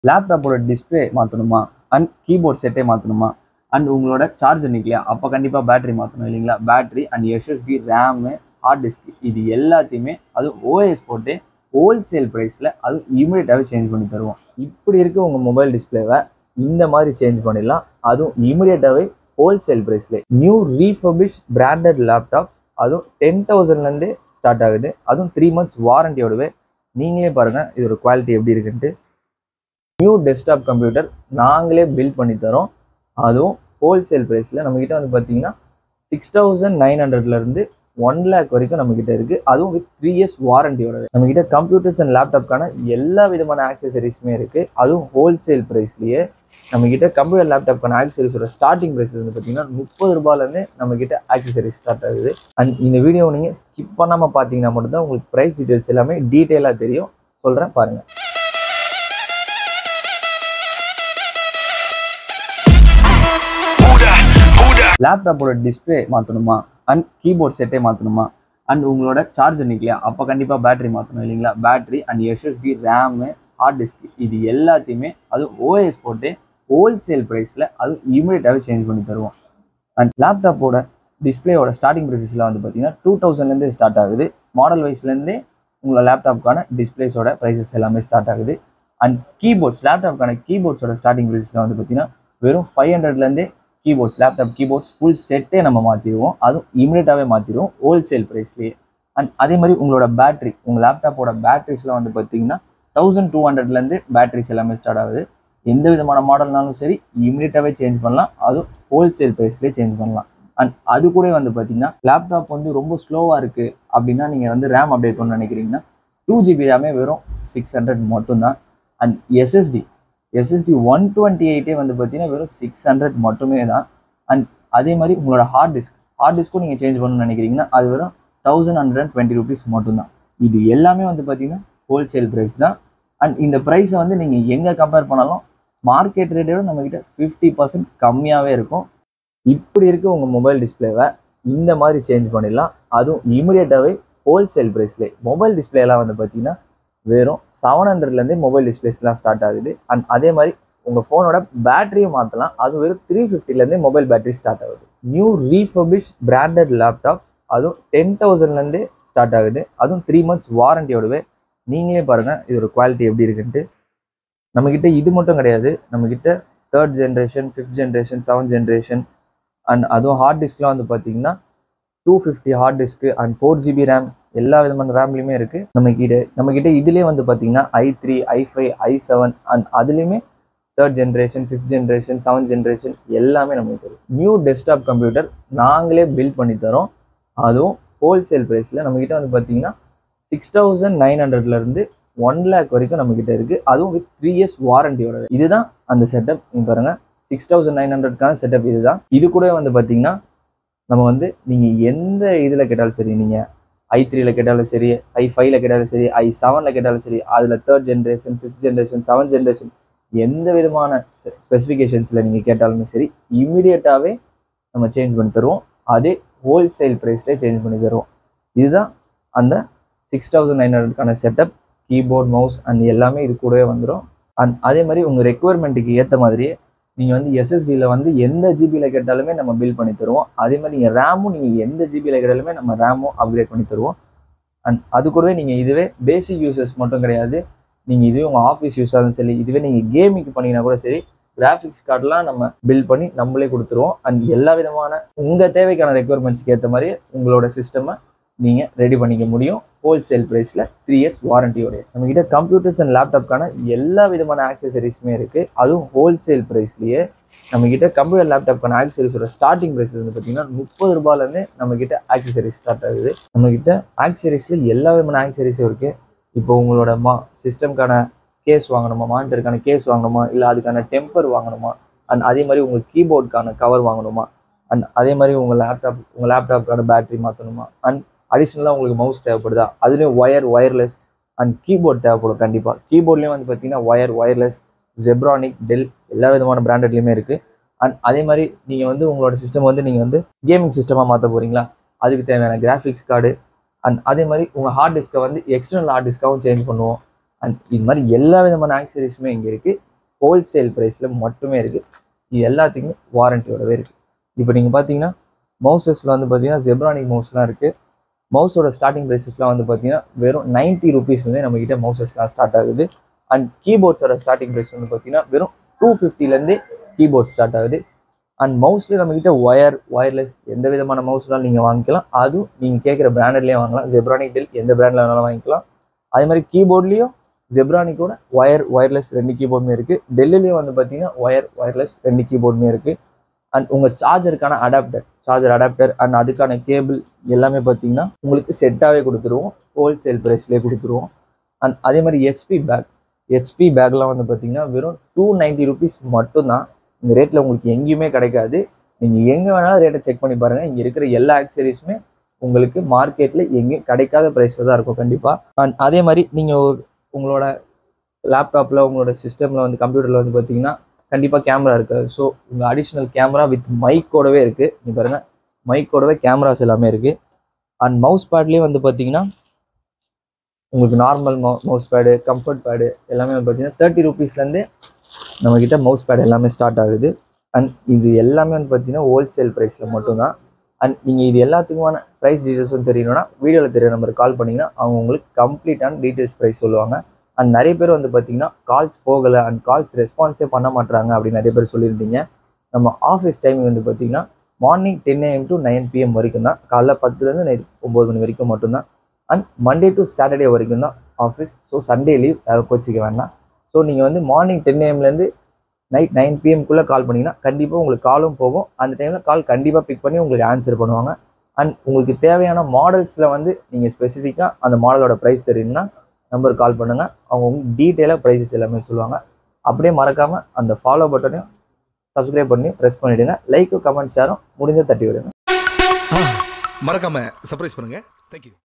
லேப்டாப்போட display மாற்றணுமா and keyboard செட்டே மாற்றணுமா அண்ட் உங்களோட சார்ஜர் நிற்கலையா அப்போ கண்டிப்பாக பேட்டரி மாற்றணும் இல்லைங்களா battery and SSD RAM hard disk இது எல்லாத்தையுமே அது ஓஎஸ் போட்டு ஹோல்சேல் ப்ரைஸில் அது இமீடியட்டாகவே சேஞ்ச் பண்ணி தருவோம் இப்படி இருக்க உங்கள் மொபைல் டிஸ்பிளேவை இந்த மாதிரி சேஞ்ச் பண்ணிடலாம் அதுவும் இமீடியட்டாகவே ஹோல்சேல் ப்ரைஸில் நியூ ரீஃபபிஷ் பிராண்டட் லேப்டாப் அதுவும் டென் தௌசண்ட்லேருந்து ஸ்டார்ட் ஆகுது அதுவும் த்ரீ மந்த்ஸ் வாரண்டியோடவே நீங்களே பாருங்கள் இதோட குவாலிட்டி எப்படி இருக்குன்ட்டு நியூ டெஸ்க்டாப் கம்ப்யூட்டர் நாங்களே பில்ட் பண்ணி தரோம் அதுவும் ஹோல்சேல் ப்ரைஸில் நம்மக்கிட்ட வந்து பார்த்தீங்கன்னா சிக்ஸ் தௌசண்ட் நைன் ஹண்ட்ரட்லேருந்து ஒன் லேக் வரைக்கும் நம்மக்கிட்ட இருக்குது அதுவும் வித் த்ரீ இயர்ஸ் வாரண்டியோட நம்மக்கிட்ட கம்ப்யூட்டர்ஸ் அண்ட் லேப்டாப்க்கான எல்லா விதமான ஆக்சசரிஸுமே இருக்குது அதுவும் ஹோல்சேல் ப்ரைஸ்லேயே நம்மக்கிட்ட கம்ப்யூட்டர் லேப்டாப்க்கான ஆக்சசரிஸோட ஸ்டார்டிங் ப்ரைஸ் வந்து பார்த்தீங்கன்னா முப்பது ரூபாயிலேருந்து நம்மக்கிட்ட ஆக்சசரிஸ் ஸ்டார்ட் ஆகுது அண்ட் இந்த வீடியோ நீங்கள் ஸ்கிப் பண்ணாமல் பார்த்தீங்கன்னா மட்டும்தான் உங்களுக்கு ப்ரைஸ் டீட்டெயில்ஸ் எல்லாமே டீட்டெயிலாக தெரியும் சொல்கிறேன் பாருங்கள் லேப்டாப்போட டிஸ்பிளே மாற்றணுமா அண்ட் கீபோர்ட் செட்டே மாற்றணுமா அண்ட் உங்களோட சார்ஜர் நிற்கலையா அப்போ கண்டிப்பாக பேட்டரி மாற்றணும் இல்லைங்களா battery and SSD RAM hard disk இது எல்லாத்தையுமே அது ஓஎஸ் போட்டு ஹோல்சேல் ப்ரைஸில் அது இமீடியட்டாகவே சேஞ்ச் பண்ணி தருவோம் அண்ட் லேப்டாப்போட டிஸ்பிளேயோட ஸ்டார்டிங் ப்ரைஸஸ்லாம் வந்து பார்த்தீங்கன்னா டூ தௌசண்ட்லேருந்து ஸ்டார்ட் ஆகுது மாடல் வைஸ்லேருந்தே உங்களோட லேப்டாப்க்கான டிஸ்பிளேஸோட ப்ரைஸஸ் எல்லாமே ஸ்டார்ட் ஆகுது அண்ட் கீபோர்ட்ஸ் லேப்டாப்க்கான கீபோர்ட்ஸோட ஸ்டார்டிங் ப்ரைஸஸ்லாம் வந்து பார்த்தீங்கன்னா வெறும் ஃபைவ் ஹண்ட்ரட்லேருந்தே கீபோர்ட்ஸ் லேப்டாப் கீபோர்ட்ஸ் ஃபுல் செட்டே நம்ம மாற்றிடுவோம் அதுவும் இமீடியட்டாகவே மாற்றிடுவோம் ஹோல்சேல் ப்ரைஸ்லேயே அண்ட் அதே மாதிரி உங்களோட பேட்டரி உங்கள் லேப்டாப்போட பேட்டரிஸ்லாம் வந்து பார்த்தீங்கன்னா தௌசண்ட் டூ ஹண்ட்ரட்லேருந்து பேட்டரிஸ் எல்லாமே ஸ்டார்ட் ஆகுது எந்த விதமான மாடல்னாலும் சரி இமீடியட்டாகவே சேஞ்ச் பண்ணலாம் அதுவும் ஹோல்சேல் ப்ரைஸ்லேயே சேஞ்ச் பண்ணலாம் அண்ட் அது கூட வந்து பார்த்தீங்கன்னா லேப்டாப் வந்து ரொம்ப ஸ்லோவாக இருக்குது அப்படின்னா நீங்கள் வந்து ரேம் அப்டேட் பண்ண நினைக்கிறீங்கன்னா டூ ஜிபி ரேமே வெறும் சிக்ஸ் ஹண்ட்ரட் மட்டும்தான் and SSD SSD one twenty எயிட்டே வந்து பார்த்தீங்கன்னா வெறும் சிக்ஸ் ஹண்ட்ரட் மட்டுமே தான் அண்ட் அதே மாதிரி உங்களோட ஹார்ட் டிஸ்க் ஹார்ட் டிஸ்க்கும் நீங்கள் சேஞ்ச் பண்ணணும்னு நினைக்கிறீங்கன்னா அது வெறும் thousand hundred and twenty rupees மட்டும்தான் இது எல்லாமே வந்து பார்த்தீங்கன்னா ஹோல்சேல் ப்ரைஸ் தான் அண்ட் இந்த ப்ரைஸை வந்து நீங்கள் எங்கே கம்பேர் பண்ணாலும் மார்க்கெட் ரேட்டோட நம்மக்கிட்ட ஃபிஃப்டி பர்சன்ட் கம்மியாகவே இருக்கும் இப்படி இருக்க உங்கள் மொபைல் டிஸ்பிளேவை இந்த மாதிரி சேஞ்ச் பண்ணிடலாம் அதுவும் இமீடியட்டாகவே ஹோல்சேல் ப்ரைஸ்லேயே மொபைல் டிஸ்பிளேலாம் வந்து பார்த்தீங்கன்னா வெறும் செவன் ஹண்ட்ரட்லேருந்தே மொபைல் டிஸ்பிளேஸ்லாம் ஸ்டார்ட் ஆகுது அண்ட் அதே மாதிரி உங்கள் ஃபோனோட பேட்டரியும் மாற்றலாம் அது வெறும் த்ரீ ஃபிஃப்டிலேருந்தே மொபைல் பேட்டரி ஸ்டார்ட் ஆகுது நியூ ரீஃபபிஷ் பிராண்டட் லேப்டாப் அதுவும் டென் தௌசண்ட்லேருந்தே ஸ்டார்ட் ஆகுது அதுவும் த்ரீ மந்த்ஸ் வாரண்டியோடவே நீங்களே பாருங்கள் இதோட குவாலிட்டி எப்படி இருக்குன்ட்டு நம்மக்கிட்ட இது மட்டும் கிடையாது நம்மக்கிட்ட third generation fifth generation seventh generation and அதுவும் ஹார்ட் டிஸ்க்லாம் வந்து பார்த்தீங்கன்னா டூ ஃபிஃப்டி ஹார்ட் டிஸ்க்கு அண்ட் ஃபோர் ஜிபி ரேம் எல்லா விதமான ரேம்லையுமே இருக்குது நம்மக்கிட்ட நம்மக்கிட்ட இதுலேயே வந்து பார்த்தீங்கன்னா I three I five I seven and அதுலேயுமே third generation fifth generation seventh generation எல்லாமே நமக்கு இருக்குது நியூ டெஸ்க்டாப் கம்ப்யூட்டர் நாங்களே பில்ட் பண்ணி தரோம் அதுவும் ஹோல்சேல் ப்ரைஸில் நம்மக்கிட்ட வந்து பார்த்தீங்கன்னா சிக்ஸ் தௌசண்ட் நைன் ஹண்ட்ரட்லேருந்து ஒன் லேக் வரைக்கும் நம்மக்கிட்ட இருக்குது அதுவும் வித் த்ரீ இயர்ஸ் வாரண்டியோட இதுதான் அந்த செட்டப் நீங்கள் பாருங்கள் சிக்ஸ் தௌசண்ட் நைன் ஹண்ட்ரட்கான செட்டப் இதுதான் இது கூட வந்து பார்த்தீங்கன்னா நம்ம வந்து நீங்கள் எந்த இதில் கேட்டாலும் சரி நீங்கள் ஐ த்ரீல கேட்டாலும் சரி ஐ ஃபைவ்ல கேட்டாலும் சரி ஐ செவனில் கேட்டாலும் சரி அதில் third generation fifth generation seventh generation எந்த விதமான ஸ்பெசிஃபிகேஷன்ஸில் நீங்கள் கேட்டாலுமே சரி இம்மிடியட்டாகவே நம்ம சேஞ்ச் பண்ணி தருவோம் அதே ஹோல்சேல் ப்ரைஸ்லேயே சேஞ்ச் பண்ணி தருவோம் இதுதான் அந்த சிக்ஸ் தௌசண்ட் நைன் ஹண்ட்ரட்கான செட்டப் கீபோர்ட் மவுஸ் அண்ட் எல்லாமே இது கூடவே வந்துடும் அண்ட் அதே மாதிரி உங்கள் ரெக்குவயர்மெண்ட்டுக்கு ஏற்ற மாதிரியே நீங்கள் வந்து எஸ்எஸ்டியில் வந்து எந்த ஜிபியில் கேட்டாலுமே நம்ம பில் பண்ணி தருவோம் அதே மாதிரி நீங்கள் ரேமும் நீங்கள் எந்த ஜிபியில் கேட்டாலுமே நம்ம ரேமும் அப்கிரேட் பண்ணி தருவோம் அண்ட் அது கூடவே நீங்கள் இதுவே பேசிக் யூசர்ஸ் மட்டும் கிடையாது நீங்கள் இதுவே உங்கள் ஆஃபீஸ் யூஸாக இருந்தாலும் சரி இதுவே நீங்கள் கேமிங்க்கு பண்ணிங்கன்னா கூட சரி கிராஃபிக்ஸ் கார்டெலாம் நம்ம பில் பண்ணி நம்மளே கொடுத்துருவோம் அண்ட் எல்லா விதமான உங்கள் தேவைக்கான ரெக்குவயர்மெண்ட்ஸ்க்கு ஏற்ற மாதிரி உங்களோட சிஸ்டமை நீங்கள் ரெடி பண்ணிக்க முடியும் ஹோல்சேல் ப்ரைஸில் த்ரீ இயர்ஸ் வாரண்டியோடைய நம்மக்கிட்ட கம்ப்யூட்டர்ஸ் அண்ட் லேப்டாப்க்கான எல்லா விதமான ஆக்சசரிஸுமே இருக்குது அதுவும் ஹோல்சேல் ப்ரைஸ்லேயே நம்மக்கிட்ட கம்ப்யூட்டர் லேப்டாப்க்கான ஆக்சசரிஸோட ஸ்டார்டிங் ப்ரைஸ் வந்து பார்த்தீங்கன்னா முப்பது ரூபாயிலேருந்து நம்மக்கிட்ட ஆக்சசரிஸ் ஸ்டார்ட் ஆகுது நம்மக்கிட்ட ஆக்சசரிஸில் எல்லா விதமான ஆக்சசரிஸும் இருக்குது இப்போ உங்களோட மா சிஸ்டம்க்கான கேஸ் வாங்கணுமா மானிட்டருக்கான கேஸ் வாங்கணுமா இல்லை அதுக்கான டெம்பர் வாங்கணுமா அண்ட் அதே மாதிரி உங்கள் கீபோர்டுக்கான கவர் வாங்கணுமா அண்ட் அதே மாதிரி உங்கள் லேப்டாப் உங்கள் லேப்டாப்க்கான பேட்டரி மாற்றணுமா அண்ட் அடிஷ்னலாக உங்களுக்கு மவுஸ் தேவைப்படுதா அதுலேயும் ஒயர் ஒயர்லெஸ் அண்ட் கீபோர்ட் தேவைப்படும் கண்டிப்பாக கீபோர்ட்லேயும் வந்து பார்த்தீங்கன்னா ஒயர் ஒயர்லெஸ் ஜெப்ரானிக் டெல் எல்லா விதமான பிராண்டட்லேயுமே இருக்குது அண்ட் அதே மாதிரி நீங்கள் வந்து உங்களோட சிஸ்டம் வந்து நீங்கள் வந்து கேமிங் சிஸ்டமாக மாற்ற போகிறீங்களா அதுக்கு தேவையான கிராஃபிக்ஸ் கார்டு அண்ட் அதே மாதிரி உங்கள் ஹார்ட் டிஸ்க்கை வந்து எக்ஸ்டர்னல் ஹார்ட் டிஸ்க்காகவும் சேஞ்ச் பண்ணுவோம் அண்ட் இது மாதிரி எல்லா விதமான ஆக்சரிஸுமே இங்கே இருக்குது ஹோல்சேல் ப்ரைஸில் மட்டுமே இருக்குது இது எல்லாத்துக்குமே வாரண்டியோடவே இருக்குது இப்போ நீங்கள் பார்த்தீங்கன்னா மவுசஸில் வந்து பார்த்தீங்கன்னா ஜெப்ரானிக் மவுஸ்லாம் இருக்குது மவுஸோட ஸ்டார்டிங் ப்ரைஸஸ்லாம் வந்து பார்த்தீங்கன்னா வெறும் நைன்ட்டி ருபீஸ்லேருந்தே நம்மக்கிட்ட மவுசஸ்லாம் ஸ்டார்ட் ஆகுது அண்ட் கீபோர்ட்ஸோட ஸ்டார்டிங் ப்ரைஸ் வந்து பார்த்தீங்கன்னா வெறும் டூ ஃபிஃப்டிலேருந்தே கீபோர்ட் ஸ்டார்ட் ஆகுது அண்ட் மவுஸ்லேயே நம்மக்கிட்ட ஒயர் ஒயர்லெஸ் எந்த விதமான மவுஸ்லாம் நீங்கள் வாங்கிக்கலாம் அதுவும் நீங்கள் கேட்குற பிராண்டட்லேயே வாங்கலாம் ஜெப்ரானிக் டெல் எந்த பிராண்டில் வேணாலும் வாங்கிக்கலாம் அதே மாதிரி கீபோர்ட்லேயும் ஜெப்ரானிக்கோட ஒயர் ஒயர்லெஸ் ரெண்டு கீபோர்டுமே இருக்குது டெல்லிலையும் வந்து பார்த்தீங்கன்னா ஒயர் ஒயர்லெஸ் ரெண்டு கீபோர்டுமே இருக்குது அண்ட் உங்கள் சார்ஜருக்கான அடாப்டர் சார்ஜர் அடாப்டர் அண்ட் அதுக்கான கேபிள் எல்லாமே பார்த்தீங்கன்னா உங்களுக்கு செட்டாகவே கொடுத்துருவோம் ஹோல்சேல் ப்ரைஸ்லேயே கொடுத்துருவோம் அண்ட் அதே மாதிரி ஹெச்பி பேக் ஹெச்பி பேக்லாம் வந்து பார்த்தீங்கன்னா வெறும் டூ நைன்ட்டி ருபீஸ் மட்டும்தான் இந்த ரேட்டில் உங்களுக்கு எங்கேயுமே கிடைக்காது நீங்கள் எங்கே வேணாலும் ரேட்டை செக் பண்ணி பாருங்கள் இங்கே இருக்கிற எல்லா ஆக்சரிஸுமே உங்களுக்கு மார்க்கெட்டில் எங்கேயும் கிடைக்காத ப்ரைஸில் தான் இருக்கும் கண்டிப்பாக அண்ட் அதே மாதிரி நீங்கள் உங்களோட லேப்டாப்பில் உங்களோட சிஸ்டமில் வந்து கம்ப்யூட்டரில் வந்து பார்த்தீங்கன்னா கண்டிப்பாக கேமரா இருக்காது ஸோ உங்கள் அடிஷ்னல் கேமரா வித் மைக்கோடவே இருக்குது நீ பாருங்கள் மைக்கோடவே கேமராஸ் எல்லாமே இருக்குது அண்ட் மவுஸ் பேட்லேயே வந்து பார்த்தீங்கன்னா உங்களுக்கு normal mouse mouse pad comfort pad எல்லாமே வந்து பார்த்தீங்கன்னா தேர்ட்டி ருபீஸ்லேருந்தே நம்மக்கிட்ட மவுஸ் பேட் எல்லாமே ஸ்டார்ட் ஆகுது அண்ட் இது எல்லாமே வந்து பார்த்தீங்கன்னா ஹோல்சேல் ப்ரைஸில் மட்டும்தான் அண்ட் நீங்கள் இது எல்லாத்துக்குமான ப்ரைஸ் டீட்டெயில்ஸும் தெரியணும்னா வீடியோவில் தெரிய நம்பருக்கு கால் பண்ணிங்கன்னா அவங்க உங்களுக்கு கம்ப்ளீட்டான டீட்டெயில்ஸ் ப்ரைஸ் சொல்லுவாங்க அண்ட் நிறைய பேர் வந்து பார்த்தீங்கன்னா கால்ஸ் போகலை அண்ட் கால்ஸ் ரெஸ்பான்ஸே பண்ண மாட்டாங்க அப்படின்னு நிறைய பேர் சொல்லியிருந்தீங்க நம்ம ஆஃபீஸ் டைமிங் வந்து பார்த்தீங்கன்னா morning ten AM to nine PM வரைக்கும் தான் காலைல பத்துலேருந்து நைட் ஒம்பது மணி வரைக்கும் மட்டும்தான் அண்ட் மண்டே டு சாட்டர்டே வரைக்கும் தான் ஆஃபீஸ் ஸோ சண்டே லீவ் யாரும் கோச்சிக்க வேண்டாம் ஸோ நீங்கள் வந்து மார்னிங் டென் ஏஎம்லேருந்து நைட் நைன் பிஎம்குள்ளே கால் பண்ணிங்கன்னா கண்டிப்பாக உங்களுக்கு காலும் போகும் அந்த டைமில் கால் கண்டிப்பாக பிக் பண்ணி உங்களுக்கு ஆன்சர் பண்ணுவாங்க அண்ட் உங்களுக்கு தேவையான மாடல்ஸில் வந்து நீங்கள் ஸ்பெசிஃபிக்காக அந்த மாடலோட ப்ரைஸ் தெரியும்னா நம்பர் கால் பண்ணுங்கள் அவங்க உங்களுக்கு டீட்டெயிலாக ப்ரைஸஸ் எல்லாமே சொல்லுவாங்க அப்படியே மறக்காமல் அந்த ஃபாலோ பட்டனையும் சப்ஸ்கிரைப் பண்ணி ப்ரெஸ் பண்ணிவிடுங்க லைக்கும் கமெண்ட் ஷேரும் முடிஞ்ச தட்டி விடுங்க மறக்காம சர்ப்ரைஸ் பண்ணுங்க தேங்க்யூ